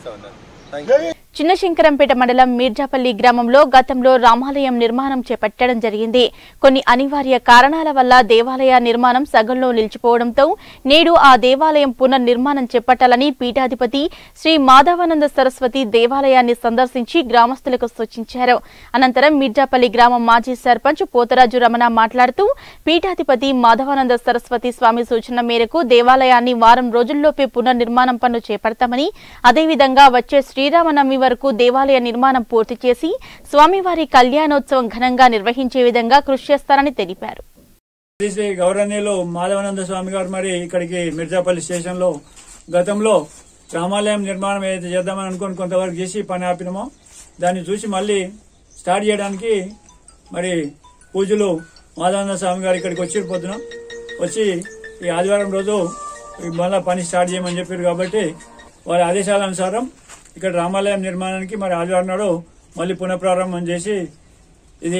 thank you Chinna Shankarampet మండలం మీర్జాపల్లి గ్రామంలో గతంలో రామాలయం నిర్మాణం చేపట్టడం జరిగింది కొన్ని అనివార్య కారణాల వల్ల దేవాలయ నిర్మాణం సగంలో నిలిచిపోవడంతో నేడు ఆ దేవాలయం పునర్నిర్మాణం చేపట్టాలని పీఠాధిపతి శ్రీ మాధవానంద సరస్వతి దేవాలయాన్ని సందర్శించి గ్రామస్తులకు సూచించారు అనంతరం మీర్జాపల్లి గ్రామం మాజీ సర్పంచ్ పోతరాజు రమణ మాట్లాడుతూ పీఠాధిపతి మాధవానంద సరస్వతి స్వామి సూచన మేరకు దేవాలయాన్ని వారం రోజుల్లోపే పునర్నిర్మాణం పనులు చేపడతామని అదేవిధంగా వచ్చే శ్రీరామనవమి వరకు దేవాలయ నిర్మాణం పూర్తి చేసి స్వామివారి కళ్యాణోత్సవం ఘనంగా నిర్వహించే విధంగా కృషి చేస్తారని తెలిపారు శ్రీ శ్రీ గౌరవనీయులు మాధవానంద స్వామి గారు మరి ఇక్కడికి మిర్జాపల్లి స్టేషన్ లో గతంలో రామాలయం నిర్మాణం ఏదైతే చేద్దామని అనుకుని కొంతవరకు చేసి పని ఆపినామో దాన్ని చూసి మళ్ళీ స్టార్ట్ చేయడానికి మరి పూజలు మాధవానంద స్వామి గారు ఇక్కడికి వచ్చి పొద్దున వచ్చి ఈ ఆదివారం రోజు ఈ మళ్ళా పని స్టార్ట్ చేయమని చెప్పారు కాబట్టి వారి ఆదేశాల అనుసారం ఇక్కడ రామాలయం నిర్మాణానికి మరి ఆదివారం నాడు మళ్ళీ పునఃప్రారంభం చేసి ఇది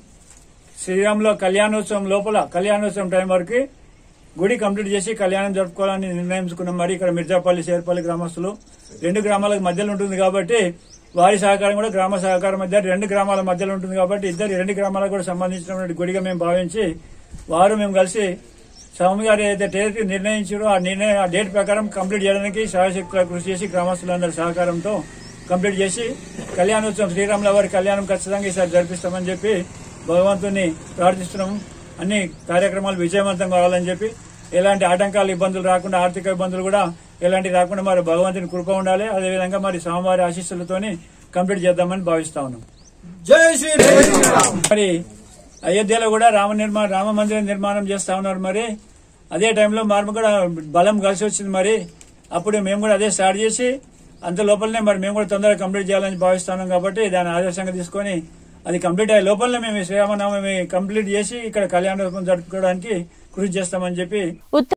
శ్రీరాముల కళ్యాణోత్సవం లోపల కళ్యాణోత్సవం టైం వరకు గుడి కంప్లీట్ చేసి కళ్యాణం జరుపుకోవాలని నిర్ణయించుకున్నాం మరి ఇక్కడ మిర్జాపల్లి శేర్పల్లి గ్రామస్తులు రెండు గ్రామాలకు మధ్యలో ఉంటుంది కాబట్టి వారి సహకారం కూడా గ్రామ సహకారం మధ్య రెండు గ్రామాల మధ్యలో ఉంటుంది కాబట్టి ఇద్దరు రెండు గ్రామాలకు కూడా సంబంధించినటువంటి గుడిగా మేము భావించి వారు మేము కలిసి స్వామి గారు ఏదైతే డేట్ నిర్ణయించారో ఆ నిర్ణయ ఆ డేట్ ప్రకారం కంప్లీట్ చేయడానికి సహాయశక్తుల కృషి చేసి గ్రామస్తులందరి సహకారంతో కంప్లీట్ చేసి కళ్యాణోత్సవం శ్రీరాముల వారి కళ్యాణం ఖచ్చితంగా ఈసారి జరిపిస్తామని చెప్పి భగవంతుని ప్రార్థిస్తున్నాము అన్ని కార్యక్రమాలు విజయవంతం కావాలని చెప్పి ఎలాంటి ఆటంకాలు ఇబ్బందులు రాకుండా ఆర్థిక ఇబ్బందులు కూడా ఎలాంటి రాకుండా మరి భగవంతుని కృప ఉండాలి అదేవిధంగా మరి స్వామివారి ఆశీస్సులతోని కంప్లీట్ చేద్దామని భావిస్తా ఉన్నాం జై శ్రీరామ్ మరి అయోధ్యలో కూడా రామ నిర్మాణ రామ మందిరం నిర్మాణం చేస్తా ఉన్నారు మరి అదే టైంలో మార్పు కూడా బలం కలిసి వచ్చింది మరి అప్పుడు మేము కూడా అదే స్టార్ట్ చేసి అంత లోపలనే మరి మేము కూడా తొందరగా కంప్లీట్ చేయాలని భావిస్తున్నాం కాబట్టి దాన్ని ఆదర్శంగా తీసుకొని అది కంప్లీట్ అయ్యే లోపలనే మేము శ్రీరామనామమి కంప్లీట్ చేసి ఇక్కడ కళ్యాణ జరుపుకోవడానికి కృషి చేస్తామని చెప్పి ఉత్తర